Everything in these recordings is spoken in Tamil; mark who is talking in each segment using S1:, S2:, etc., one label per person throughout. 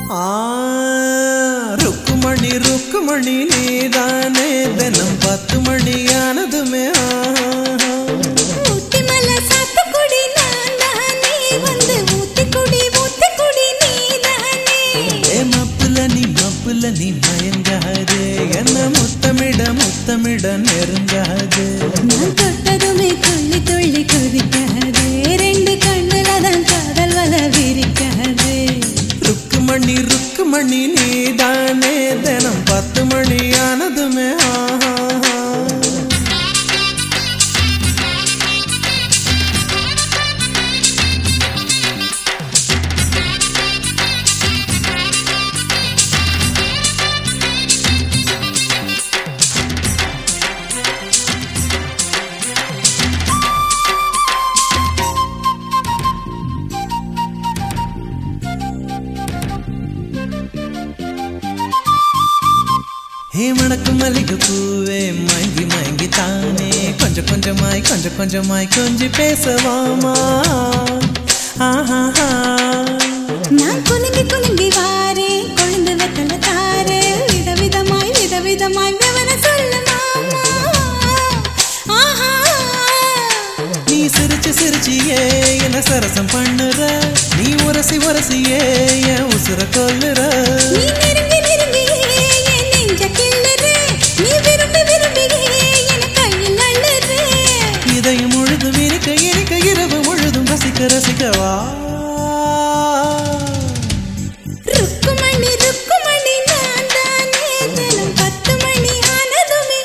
S1: ஆ ருக்குமணி ருக்குமணி நீதானே தினம் பத்து மணியானதுமே ஆஹா.
S2: ஊட்டி மலை சாத்துக்குடி நான் தானே வந்து ஊத்தி குடி ஊத்தி குடி நீதானே
S1: ஏ மப்புல நீ மப்புல நீ மயங்காதே என்ன முத்தமிட முத்தமிட நெருங்காதே
S2: நான் தொட்டதுமே துள்ளி துள்ளி குதிக்காதே ரெண்டு கண்ணுல தான் காதல் வல விரிக்காதே
S1: ருக்குமணி ருக்குமணி நீதானே தினம் பத்து மணியானதுமே ஆஹா. ஹே மணக்கு மல்லிகை பூவே மயங்கி மயங்கி தானே கொஞ்சம் கொஞ்சமாய் கொஞ்சம் கொஞ்சமாய் கொஞ்சி பேசவாமா ஆஹாஹா.
S2: நான் குலுங்கி குலுங்கி வாரே கொழுந்து வெத்தல தாரே விதவிதமாய் விதவிதமாய் விவர சொல்லு மாமா ஆஹா
S1: நீ சிரிச்சு சிரிச்சியே என்ன சரசம் பண்ணுற நீ உரசி உரசியே என் உசுர கொல்லுற
S2: நீ நெருங்கி நெருங்கி என் நெஞ்ச கிள்ளுறே நீ விரும்பி விரும்பி என கையில் அள்ளுறே
S1: இதயம் முழுதும் இனிக்க இனிக்க இரவு முழுதும் ரசிக்க ரசிக்கவா
S2: ருக்குமணி ருக்குமணி நான் தானே தினம் பத்து மணி ஆனதுமே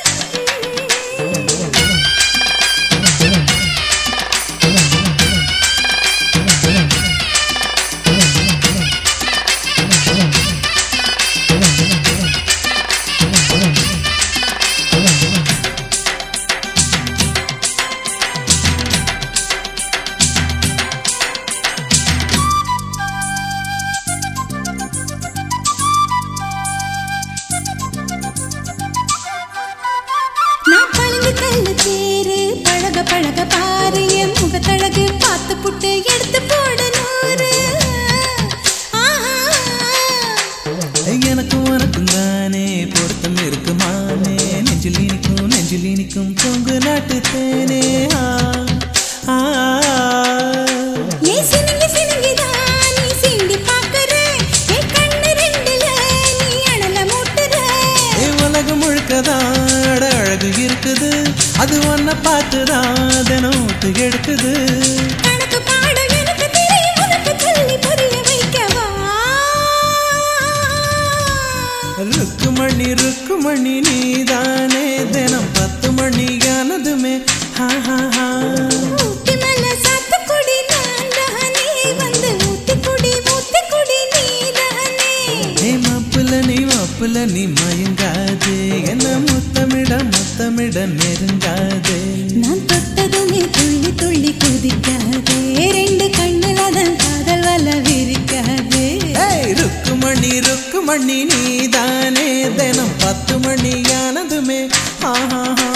S2: நான் பழங்கு கல்லு தேரு பழக பழக பாரு என் முகத்தழகு பார்த்து புட்டு எடுத்து போட நூறு ஆஹா
S1: எனக்கும் உனக்கும் தானே பொருத்தம் இருக்குமானே நெஞ்சில் இனிக்கும் நெஞ்சில் இனிக்கும் பொங்கு நாட்டு தேனே ஆ, ஆ,
S2: ஏ சினுங்கி சினுங்கிதான் நீ சீண்டி பார்க்கற என் கண்ணு ரெண்டுல நீ அனல மூட்டுற
S1: ஏ உலகம் முழுக்கதான் அட அழகு இருக்குது அது ஒன்ன பார்த்துதான் தினம் ஊத்து எடுக்குது
S2: கணக்கு பாட எனக்கு தெரியும் உனக்கு சொல்லி புரிய வைக்கவா
S1: ருக்குமணி ருக்குமணி நீதானே தினம் பத்து மணியானதுமே ஹா ஹா ஹா
S2: ஊட்டி மலை சாத்துக்குடி நான் தானே வந்து ஊத்தி குடி ஊத்தி குடி நீதானே
S1: ஏ மாப்புல நீ மாப்புல நீ மயங்காதே என்ன முத்தமிட முத்தமிட நெருங்காதே
S2: நான் தொட்டதுமே துள்ளி துள்ளி குதிக்காதே ரெண்டு கண்ணுல தான் காதல் வல விரிக்காதே
S1: ஏய் ருக்குமணி ருக்குமணி நீதானே தினம் பத்து மணியானதுமே ஆஹா